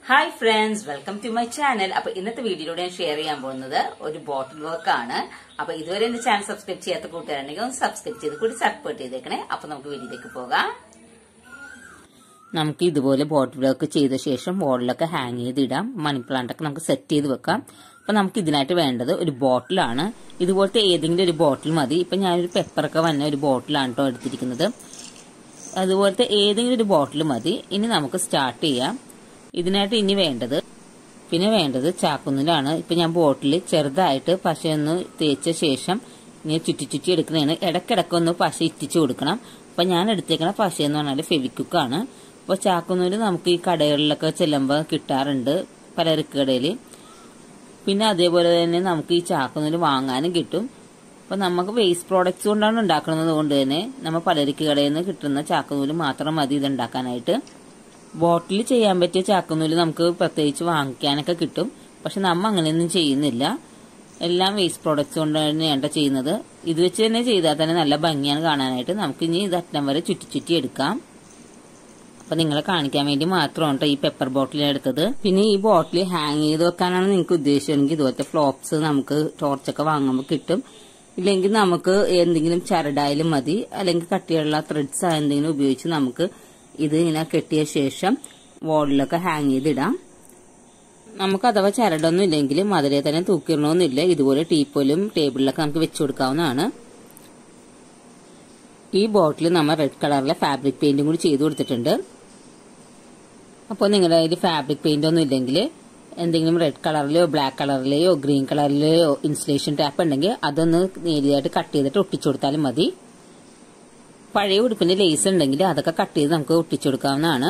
hi friends welcome to my channel അപ്പൊ ഇന്നത്തെ വീഡിയോയിലൂടെ ഞാൻ ഷെയർ ചെയ്യാൻ പോകുന്നത് ഒരു ബോട്ടിൽ വർക്ക് ആണ് അപ്പൊ ഇതുവരെ എന്റെ ചാനൽ സബ്സ്ക്രൈബ് ചെയ്യാത്ത കൂട്ടുകാരുണ്ടെങ്കിൽ ഒന്ന് സബ്സ്ക്രൈബ് ചെയ്ത് കൂടി സപ്പോർട്ട് ചെയ്തേക്കണേ അപ്പൊ നമുക്ക് വീഡിയോയിലേക്ക് പോകാം നമുക്ക് ഇതുപോലെ ബോട്ടിൽ വർക്ക് ചെയ്ത ശേഷം ബോട്ടിലൊക്കെ ഹാങ് ചെയ്തിടാം മണി പ്ലാന്റ് ഒക്കെ നമുക്ക് സെറ്റ് ചെയ്ത് വെക്കാം അപ്പൊ നമുക്ക് ഇതിനായിട്ട് വേണ്ടത് ഒരു ബോട്ടിലാണ് ഇതുപോലത്തെ ഏതെങ്കിലും ഒരു ബോട്ടിൽ മതി ഇപ്പൊ ഞാനൊരു പെപ്പറൊക്കെ വന്ന ഒരു ബോട്ടിലാണ് കേട്ടോ എടുത്തിരിക്കുന്നത് അതുപോലത്തെ ഏതെങ്കിലും ഒരു ബോട്ടിൽ മതി ഇനി നമുക്ക് സ്റ്റാർട്ട് ചെയ്യാം ഇതിനായിട്ട് ഇനി വേണ്ടത് പിന്നെ വേണ്ടത് ചാക്കുന്നിലാണ് ഇപ്പൊ ഞാൻ ബോട്ടിൽ ചെറുതായിട്ട് പശയൊന്ന് തേച്ച ശേഷം ഇങ്ങനെ ചുറ്റി ചുറ്റി എടുക്കുന്നതാണ് ഇടക്കിടക്കൊന്ന് പശ ഇറ്റിച്ചു കൊടുക്കണം അപ്പൊ ഞാൻ എടുത്തേക്കണ പശ എന്ന് പറഞ്ഞാൽ ഫെവിക്കുക്കാണ് അപ്പൊ ചാക്കുന്നൂല് നമുക്ക് ഈ കടകളിലൊക്കെ ചെല്ലുമ്പോൾ കിട്ടാറുണ്ട് പലചരക്ക് കടയിൽ പിന്നെ അതേപോലെ തന്നെ നമുക്ക് ഈ ചാക്കുനൂല് വാങ്ങാനും കിട്ടും അപ്പൊ നമുക്ക് വേസ്റ്റ് പ്രോഡക്ട്സ് കൊണ്ടാണ് ഉണ്ടാക്കുന്നത് കൊണ്ട് തന്നെ നമ്മൾ പലചരക്ക് കടയിൽ നിന്ന് കിട്ടുന്ന ചാക്കുനൂല് മാത്രം മതി ഇത് ഉണ്ടാക്കാനായിട്ട് ബോട്ടിൽ ചെയ്യാൻ പറ്റിയ ചാക്കുനൂല് നമുക്ക് പ്രത്യേകിച്ച് വാങ്ങിക്കാനൊക്കെ കിട്ടും പക്ഷെ നമ്മ അങ്ങനെയൊന്നും ചെയ്യുന്നില്ല എല്ലാം വേസ്റ്റ് പ്രോഡക്ട്സ് കൊണ്ട് തന്നെയാണ് ചെയ്യുന്നത് ഇത് വെച്ച് തന്നെ ചെയ്താൽ തന്നെ നല്ല ഭംഗിയാണ് കാണാനായിട്ട് നമുക്ക് ഇനി ഇത് അറ്റം വരെ ചുറ്റി ചുറ്റി എടുക്കാം അപ്പൊ നിങ്ങളെ കാണിക്കാൻ വേണ്ടി മാത്രമാണ് കേട്ടോ ഈ പെപ്പർ ബോട്ടിൽ എടുത്തത് പിന്നെ ഈ ബോട്ടിൽ ഹാങ് ചെയ്ത് വെക്കാനാണ് നിങ്ങൾക്ക് ഉദ്ദേശിച്ചെങ്കിൽ ഇതുപോലത്തെ ഫ്ലോപ്സ് നമുക്ക് ടോർച്ചൊക്കെ വാങ്ങുമ്പോൾ കിട്ടും ഇല്ലെങ്കിൽ നമുക്ക് എന്തെങ്കിലും ചരടായാലും മതി അല്ലെങ്കിൽ കട്ടിയുള്ള ത്രെഡ്സ് എന്തെങ്കിലും ഉപയോഗിച്ച് നമുക്ക് ഇത് ഇങ്ങനെ കെട്ടിയ ശേഷം വോളിലൊക്കെ ഹാങ് ചെയ്തിടാം നമുക്ക് അഥവാ ചരടൊന്നും ഇല്ലെങ്കിൽ മതിലെ തന്നെ തൂക്കിടണമെന്നില്ല ഇതുപോലെ ടീപ്പോലും ടേബിളിലൊക്കെ നമുക്ക് വെച്ചു കൊടുക്കാവുന്നതാണ് ഈ ബോട്ടിൽ നമ്മൾ റെഡ് കളറിലെ ഫാബ്രിക് പെയിന്റും കൂടി ചെയ്തു കൊടുത്തിട്ടുണ്ട് അപ്പോൾ നിങ്ങളുടെ കയ്യിൽ ഫാബ്രിക് പെയിന്റ് ഒന്നും ഇല്ലെങ്കിൽ എന്തെങ്കിലും റെഡ് കളറിലെയോ ബ്ലാക്ക് കളറിലെയോ ഗ്രീൻ കളറിലെയോ ഇൻസുലേഷൻ ടാപ്പ് ഉണ്ടെങ്കിൽ അതൊന്ന് നേരിയതായിട്ട് കട്ട് ചെയ്തിട്ട് ഒട്ടിച്ചു കൊടുത്താലും മതി പഴയ ഉടുപ്പിന്റെ ലേസ് ഉണ്ടെങ്കിൽ അതൊക്കെ കട്ട് ചെയ്ത് നമുക്ക് ഒട്ടിച്ചു കൊടുക്കാവുന്നതാണ്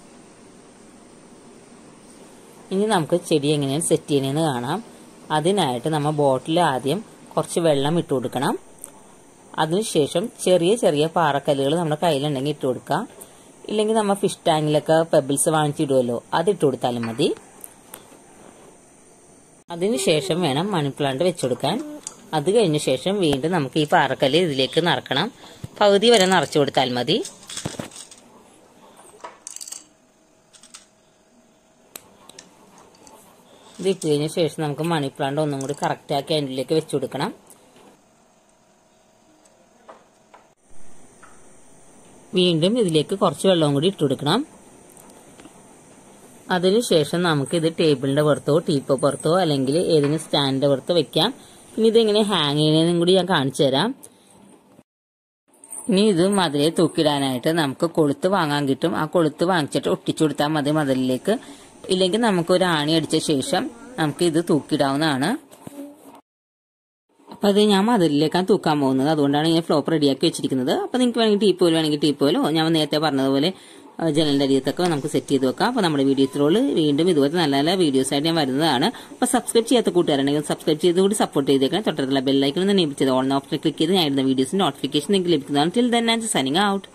ഇനി നമുക്ക് ചെടി എങ്ങനെയാണ് സെറ്റ് ചെയ്യണമെന്ന് കാണാം അതിനായിട്ട് നമ്മൾ ബോട്ടിൽ ആദ്യം കുറച്ച് വെള്ളം ഇട്ട് കൊടുക്കണം അതിനുശേഷം ചെറിയ ചെറിയ പാറക്കല്ലുകൾ നമ്മുടെ കയ്യിലുണ്ടെങ്കിൽ ഇട്ട് കൊടുക്കാം ഇല്ലെങ്കിൽ നമ്മൾ ഫിഷ് ടാങ്കിലൊക്കെ പെബിൾസ് വാങ്ങിച്ചിടുമല്ലോ അത് ഇട്ട് കൊടുത്താലും മതി അതിനുശേഷം വേണം മണി പ്ലാന്റ് വെച്ചുകൊടുക്കാൻ അത് കഴിഞ്ഞ ശേഷം വീണ്ടും നമുക്ക് ഈ പാറക്കല്ല് ഇതിലേക്ക് നിറക്കണം പകുതി വരെ നിറച്ചു കൊടുത്താൽ മതി ഇത് ഇട്ട് കഴിഞ്ഞ ശേഷം നമുക്ക് മണി പ്ലാന്റ് ഒന്നും കൂടി കറക്റ്റാക്കി അതിലേക്ക് വെച്ചു കൊടുക്കണം വീണ്ടും ഇതിലേക്ക് കുറച്ച് വെള്ളവും കൂടി ഇട്ട് കൊടുക്കണം അതിനുശേഷം നമുക്ക് ഇത് ടേബിളിന്റെ പുറത്തോ ടീപ്പോ പുറത്തോ അല്ലെങ്കിൽ ഏതെങ്കിലും സ്റ്റാൻഡിന്റെ പുറത്തോ വെക്കാം ഇനി ഇതെങ്ങനെ ഹാങ് ചെയ്യുന്നതെന്നും കൂടി ഞാൻ കാണിച്ചു തരാം ഇനി ഇത് മതിലെ തൂക്കിടാനായിട്ട് നമുക്ക് കൊളുത്ത് വാങ്ങാൻ കിട്ടും ആ കൊളുത്ത് വാങ്ങിച്ചിട്ട് ഒട്ടിച്ചു കൊടുത്താൽ മതി മതിലിലേക്ക് ഇല്ലെങ്കിൽ നമുക്ക് ഒരു ആണി അടിച്ച ശേഷം നമുക്ക് ഇത് തൂക്കിടാവുന്നതാണ് അപ്പൊ അത് ഞാൻ മതിലിലേക്കാണ് തൂക്കാൻ പോകുന്നത് അതുകൊണ്ടാണ് ഞാൻ ഫ്ലോപ്പ് റെഡിയാക്കി വെച്ചിരിക്കുന്നത് അപ്പൊ നിങ്ങൾക്ക് വേണമെങ്കിൽ ടീപ്പോയിൽ വേണമെങ്കിൽ ടീപ്പോയിലോ ഞാൻ നേരത്തെ പറഞ്ഞതുപോലെ ജനലിന്റെ അരിയത്തൊക്കെ നമുക്ക് സെറ്റ് ചെയ്ത് വെക്കാം അപ്പൊ നമ്മുടെ വീഡിയോ ഇത്രോള് വീണ്ടും ഇതുപോലത്തെ നല്ല നല്ല വീഡിയോസ് ആയിട്ട് ഞാൻ വരുന്നതാണ് അപ്പൊ സബ്സ്ക്രൈബ് ചെയ്യാത്ത കൂട്ടുകാരുണ്ടെങ്കിൽ സബ്സ്ക്രൈബ് ചെയ്ത് കൂടി സപ്പോർട്ട് ചെയ്തേക്കണം തൊട്ടടുത്തുള്ള ബെല്ലൈക്കൺ ഒന്ന് നേമിച്ചത് ഓൺ ഓപ്ഷൻ ക്ലിക്ക് ചെയ്ത് ഞാൻ ഇടുന്ന വീഡിയോസിന്റെ നോട്ടിഫിക്കേഷൻ നിങ്ങൾക്ക് ലഭിക്കുന്നതാണ് till then and signing out